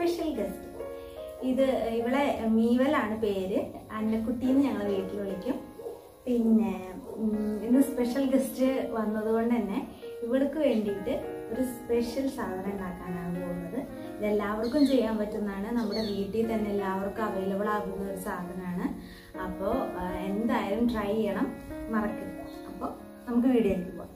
Special guest ഇത് ഇവളെ മീവലാണ് പേര് അന്നക്കുട്ടി എന്ന് ഞങ്ങൾ വീട്ടിൽ വിളിക്കും പിന്നെ ഉം, ഇന്ന് സ്പെഷ്യൽ ഗസ്റ്റ് വന്നതുകൊണ്ട് തന്നെ ഇവൾക്ക് വേണ്ടിയിട്ട് ഒരു സ്പെഷ്യൽ സാധനം ഉണ്ടാക്കാനാണ് പോകുന്നത് ഇത് എല്ലാവർക്കും ചെയ്യാൻ പറ്റുന്നതാണ് നമ്മുടെ വീട്ടിൽ തന്നെ എല്ലാവർക്കും അവൈലബിൾ ആകുന്ന ഒരു സാധനമാണ് അപ്പോൾ എന്തായാലും ട്രൈ ചെയ്യണം മറക്കരുത് അപ്പോൾ നമുക്ക് വീഡിയോയിലേക്ക് പോകാം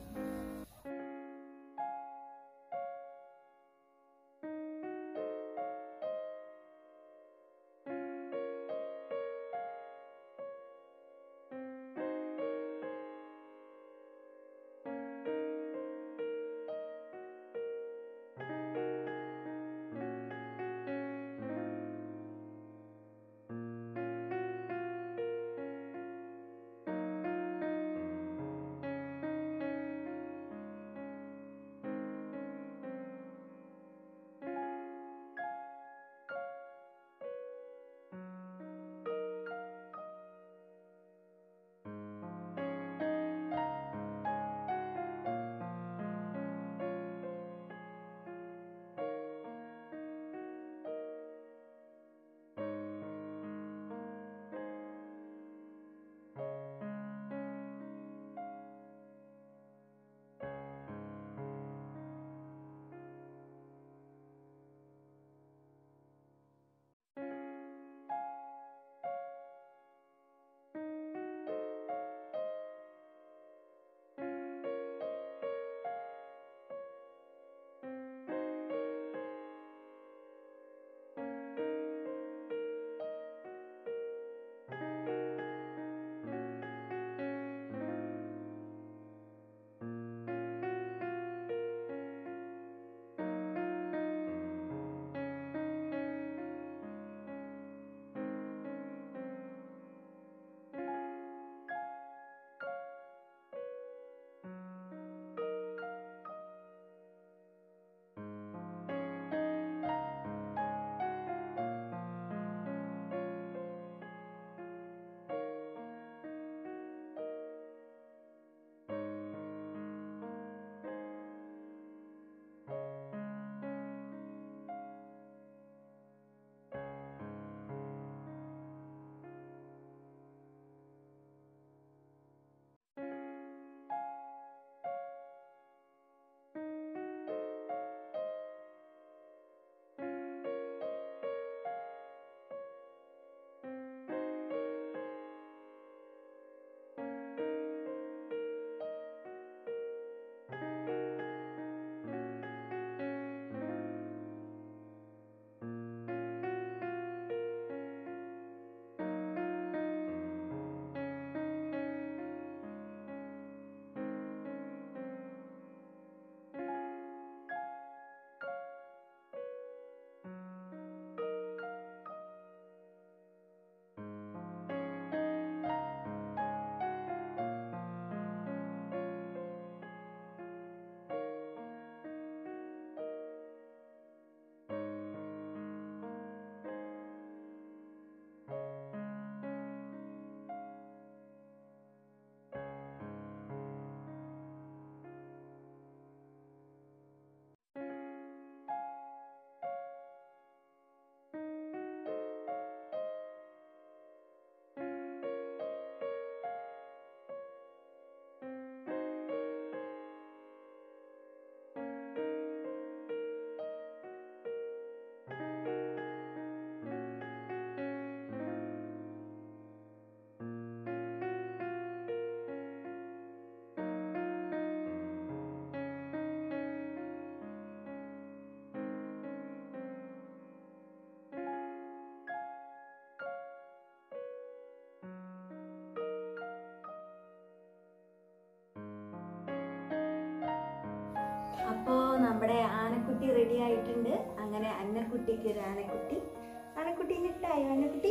അപ്പോൾ നമ്മുടെ ആനക്കുട്ടി റെഡി ആയിട്ടുണ്ട് അങ്ങനെ അന്നക്കുട്ടിക്ക് ഒരു ആനക്കുട്ടി ആനക്കുട്ടി ഇട്ടായോ ആനക്കുട്ടി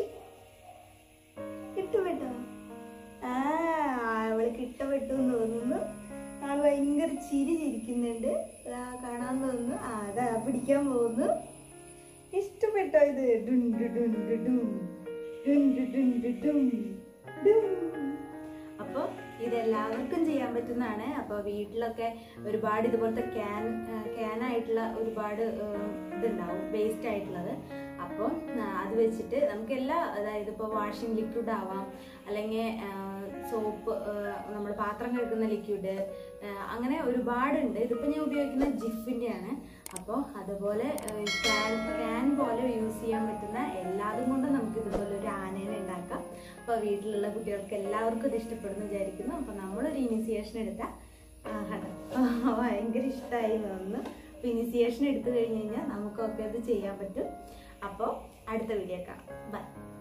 ഇട്ടുപെട്ടോ ആ അവൾക്ക് ഇഷ്ടപ്പെട്ടു എന്ന് തോന്നുന്നു ആൾ ഭയങ്കര ചിരി ചിരിക്കുന്നുണ്ട് ആ കാണാൻ തോന്നുന്നു ആ അതാ പിടിക്കാൻ പോകുന്നു ഇഷ്ടപ്പെട്ടോ ഇത് ഡും ഡു ഡും ഡു ഡും. ഡും ഡു ഡും ഡു ഡും. ഡും. അപ്പൊ ഇത് എല്ലാവർക്കും ചെയ്യാൻ പറ്റുന്നതാണ് അപ്പോൾ വീട്ടിലൊക്കെ ഒരുപാട് ഇതുപോലത്തെ ക്യാൻ ക്യാൻ ആയിട്ടുള്ള ഒരുപാട് ഏഹ്, ഇതുണ്ടാവും വേസ്റ്റ് ആയിട്ടുള്ളത് അപ്പോൾ അത് വെച്ചിട്ട് നമുക്ക് എല്ലാ അതായത് ഇപ്പോൾ വാഷിംഗ് ലിക്വിഡ് ആവാം അല്ലെങ്കിൽ സോപ്പ് നമ്മൾ പാത്രം കഴുകുന്ന ലിക്വിഡ് അങ്ങനെ ഒരുപാടുണ്ട് ഇതിപ്പോൾ ഞാൻ ഉപയോഗിക്കുന്ന ജിഫിൻ്റെ ആണ് അപ്പോൾ അതുപോലെ ക്യാൻ ക്യാൻ പോലെ യൂസ് ചെയ്യാൻ പറ്റുന്ന എല്ലാതും കൊണ്ടും നമുക്ക് ഇതുപോലെ ഒരു ആനേനെ ഉണ്ടാക്കാം അപ്പോൾ വീട്ടിലുള്ള കുട്ടികൾക്ക് എല്ലാവർക്കും ഇത് ഇഷ്ടപ്പെടുന്നു വിചാരിക്കുന്നു അപ്പോൾ നമ്മളൊരു ഇനിസിയേഷൻ എടുത്താൽ ഭയങ്കര ഇഷ്ടമായി വന്നു അപ്പോൾ ഇനിസിയേഷൻ എടുത്തു കഴിഞ്ഞ് കഴിഞ്ഞാൽ നമുക്കൊക്കെ അത് ചെയ്യാൻ പറ്റും അപ്പോൾ അടുത്ത വീഡിയോ കാണാം ബൈ